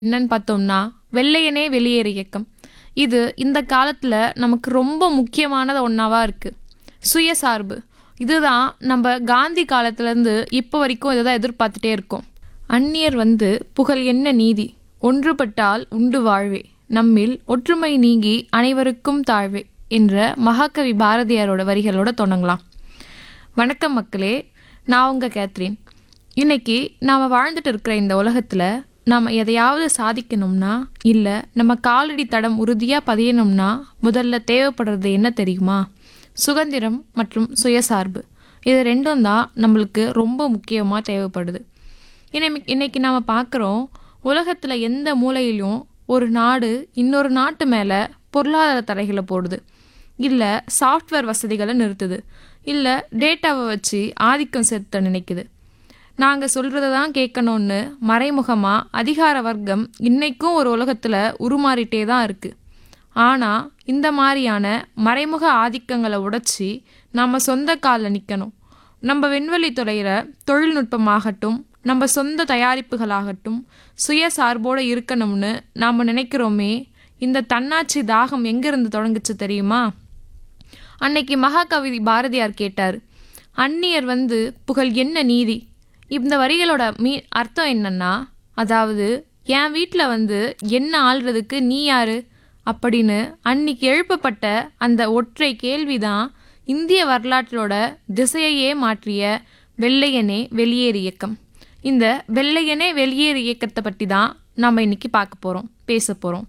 என்னன்னு பார்த்தோம்னா வெள்ளையனே வெளியேறு இயக்கம் இது இந்த காலத்தில் நமக்கு ரொம்ப முக்கியமானது ஒன்றாவா இருக்குது சுயசார்பு இதுதான் நம்ம காந்தி காலத்துலேருந்து இப்போ வரைக்கும் இதை தான் எதிர்பார்த்துட்டே இருக்கோம் அந்நியர் வந்து புகழ் என்ன நீதி ஒன்றுபட்டால் உண்டு வாழ்வே நம்மில் ஒற்றுமை நீங்கி அனைவருக்கும் தாழ்வே என்ற மகாகவி பாரதியாரோட வரிகளோட தொடங்கலாம் வணக்கம் மக்களே நான் உங்கள் கேத்ரின் இன்னைக்கு நாம் வாழ்ந்துட்டு இருக்கிற இந்த உலகத்தில் நாம் எதையாவது சாதிக்கணும்னா இல்லை நம்ம காலடி தடம் உறுதியாக பதியணும்னா முதல்ல தேவைப்படுறது என்ன தெரியுமா சுதந்திரம் மற்றும் சுயசார்பு இது ரெண்டும் தான் நம்மளுக்கு ரொம்ப முக்கியமாக தேவைப்படுது இன்னைக்கு இன்னைக்கு நாம் பார்க்குறோம் உலகத்தில் எந்த மூலையிலும் ஒரு நாடு இன்னொரு நாட்டு மேலே பொருளாதார தடைகளை போடுது இல்லை சாஃப்ட்வேர் வசதிகளை நிறுத்துது இல்லை டேட்டாவை வச்சு ஆதிக்கம் செலுத்த நினைக்குது நாங்கள் சொல்கிறத தான் கேட்கணும்னு மறைமுகமாக அதிகார வர்க்கம் இன்னைக்கும் ஒரு உலகத்தில் உருமாறிட்டே தான் இருக்குது ஆனால் இந்த மாதிரியான மறைமுக ஆதிக்கங்களை உடைச்சி நம்ம சொந்த காலில் நிற்கணும் நம்ம விண்வெளி துறையில் தொழில்நுட்பமாகட்டும் நம்ம சொந்த தயாரிப்புகளாகட்டும் சுயசார்போடு இருக்கணும்னு நாம் நினைக்கிறோமே இந்த தன்னாட்சி தாகம் எங்கேருந்து தொடங்குச்சு தெரியுமா அன்னைக்கு மகாகவி பாரதியார் கேட்டார் அந்நியர் வந்து புகழ் என்ன நீதி இந்த வரிகளோட மீ அர்த்தம் என்னன்னா அதாவது என் வீட்டில் வந்து என்ன ஆள்றதுக்கு நீ யாரு அப்படின்னு அன்னைக்கு எழுப்பப்பட்ட அந்த ஒற்றை கேள்விதான் இந்திய வரலாற்றோட திசையையே மாற்றிய வெள்ளையனே வெளியேறு இயக்கம் இந்த வெள்ளையனே வெளியேறு இயக்கத்தை பற்றி தான் நாம் இன்னைக்கு பார்க்க போகிறோம் பேச போகிறோம்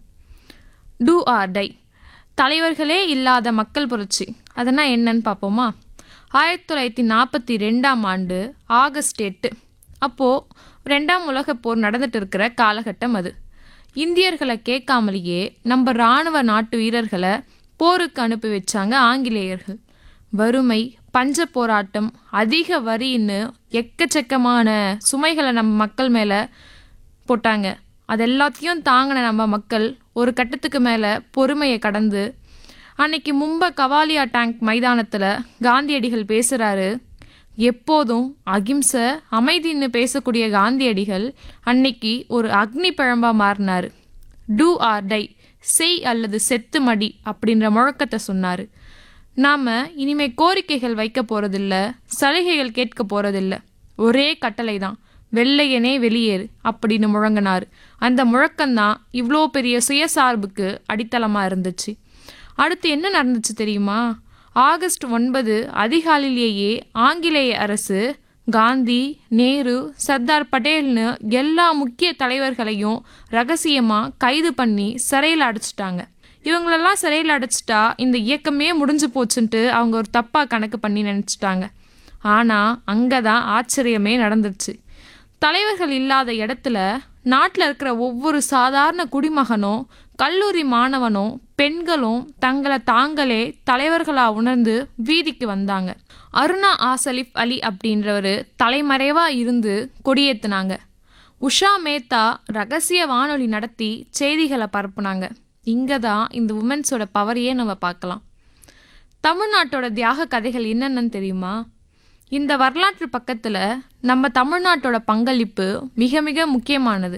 டூ ஆர் டை தலைவர்களே இல்லாத மக்கள் புரட்சி அதனால் என்னன்னு பார்ப்போமா ஆயிரத்தி தொள்ளாயிரத்தி நாற்பத்தி ரெண்டாம் ஆண்டு ஆகஸ்ட் எட்டு அப்போது ரெண்டாம் உலகப் போர் நடந்துட்டு இருக்கிற காலகட்டம் அது இந்தியர்களை கேட்காமலேயே நம்ம இராணுவ நாட்டு வீரர்களை போருக்கு அனுப்பி வச்சாங்க ஆங்கிலேயர்கள் வறுமை பஞ்ச போராட்டம் அதிக வரின்னு எக்கச்சக்கமான சுமைகளை நம்ம மக்கள் மேலே போட்டாங்க அது எல்லாத்தையும் தாங்கின நம்ம மக்கள் ஒரு கட்டத்துக்கு மேலே பொறுமையை கடந்து அன்னைக்கு மும்பை கவாலியா டேங்க் மைதானத்தில் காந்தியடிகள் பேசுகிறாரு எப்போதும் அகிம்சை அமைதின்னு பேசக்கூடிய காந்தியடிகள் அன்னைக்கு ஒரு அக்னி பழம்பாக மாறினார் டூ ஆர் டை செய் அல்லது செத்து மடி அப்படின்ற முழக்கத்தை சொன்னார் நாம் இனிமே கோரிக்கைகள் வைக்க போகிறதில்ல சலுகைகள் கேட்க போகிறதில்ல ஒரே கட்டளை தான் வெள்ளையனே வெளியேறு அப்படின்னு முழங்கினார் அந்த முழக்கம்தான் இவ்வளோ பெரிய சுயசார்புக்கு அடித்தளமாக இருந்துச்சு அடுத்து என்ன நடந்துச்சு தெரியுமா ஆகஸ்ட் ஒன்பது அதிகாலையிலேயே ஆங்கிலேய அரசு காந்தி நேரு சர்தார் பட்டேல்னு எல்லா முக்கிய தலைவர்களையும் ரகசியமாக கைது பண்ணி சிறையில் அடைச்சிட்டாங்க இவங்களெல்லாம் சிறையில் அடைச்சிட்டா இந்த இயக்கமே முடிஞ்சு போச்சுன்ட்டு அவங்க ஒரு தப்பாக கணக்கு பண்ணி நினச்சிட்டாங்க ஆனால் அங்கே தான் ஆச்சரியமே நடந்துருச்சு தலைவர்கள் இல்லாத இடத்துல நாட்டில் இருக்கிற ஒவ்வொரு சாதாரண குடிமகனும் கல்லூரி மாணவனும் பெண்களும் தங்களை தாங்களே தலைவர்களாக உணர்ந்து வீதிக்கு வந்தாங்க அருணா ஆசலிஃப் அலி அப்படின்றவர் தலைமறைவாக இருந்து கொடியேற்றினாங்க உஷா மேத்தா ரகசிய வானொலி நடத்தி செய்திகளை பரப்புனாங்க இங்கே தான் இந்த உமன்ஸோட பவரையே நம்ம பார்க்கலாம் தமிழ்நாட்டோட தியாக கதைகள் என்னென்னு தெரியுமா இந்த வரலாற்று பக்கத்தில் நம்ம தமிழ்நாட்டோட பங்களிப்பு மிக மிக முக்கியமானது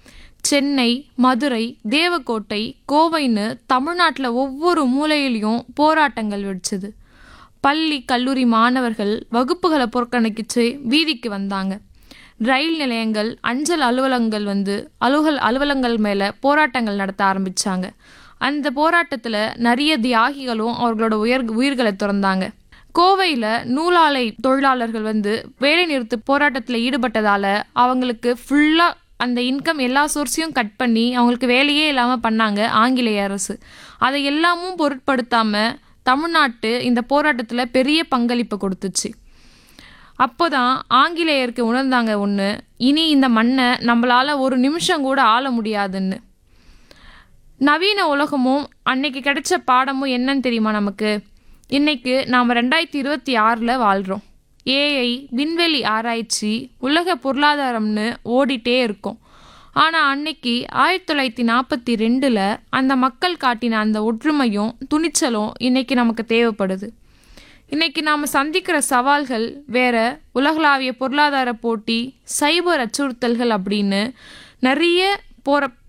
சென்னை மதுரை தேவக்கோட்டை கோவைன்னு தமிழ்நாட்டில் ஒவ்வொரு மூலையிலையும் போராட்டங்கள் வெடிச்சது பள்ளி கல்லூரி மாணவர்கள் வகுப்புகளை புறக்கணிக்கிச்சு வீதிக்கு வந்தாங்க ரயில் நிலையங்கள் அஞ்சல் அலுவலகங்கள் வந்து அலுவல் அலுவலங்கள் மேலே போராட்டங்கள் நடத்த ஆரம்பித்தாங்க அந்த போராட்டத்தில் நிறைய தியாகிகளும் அவர்களோட உயர் உயிர்களை திறந்தாங்க கோவையில் நூலாலை தொழிலாளர்கள் வந்து வேலை நிறுத்து போராட்டத்தில் ஈடுபட்டதால் அவங்களுக்கு ஃபுல்லாக அந்த இன்கம் எல்லா சோர்ஸையும் கட் பண்ணி அவங்களுக்கு வேலையே இல்லாமல் பண்ணாங்க ஆங்கிலேய அரசு அதை எல்லாமும் பொருட்படுத்தாமல் தமிழ்நாட்டு இந்த போராட்டத்தில் பெரிய பங்களிப்பு கொடுத்துச்சு அப்போ தான் ஆங்கிலேயருக்கு உணர்ந்தாங்க ஒன்று இனி இந்த மண்ணை நம்மளால் ஒரு நிமிஷம் கூட ஆள முடியாதுன்னு நவீன உலகமும் அன்னைக்கு கிடைச்ச பாடமும் என்னன்னு தெரியுமா நமக்கு இன்னைக்கு நாம் ரெண்டாயிரத்தி இருபத்தி ஆறில் வாழ்கிறோம் ஏஐ விண்வெளி ஆராய்ச்சி உலக பொருளாதாரம்னு ஓடிட்டே இருக்கும் ஆனால் அன்னைக்கு ஆயிரத்தி தொள்ளாயிரத்தி நாற்பத்தி ரெண்டில் அந்த மக்கள் காட்டின அந்த ஒற்றுமையும் துணிச்சலும் இன்னைக்கு நமக்கு தேவைப்படுது இன்னைக்கு நாம் சந்திக்கிற சவால்கள் வேற உலகளாவிய பொருளாதார போட்டி சைபர் அச்சுறுத்தல்கள் அப்படின்னு நிறைய போற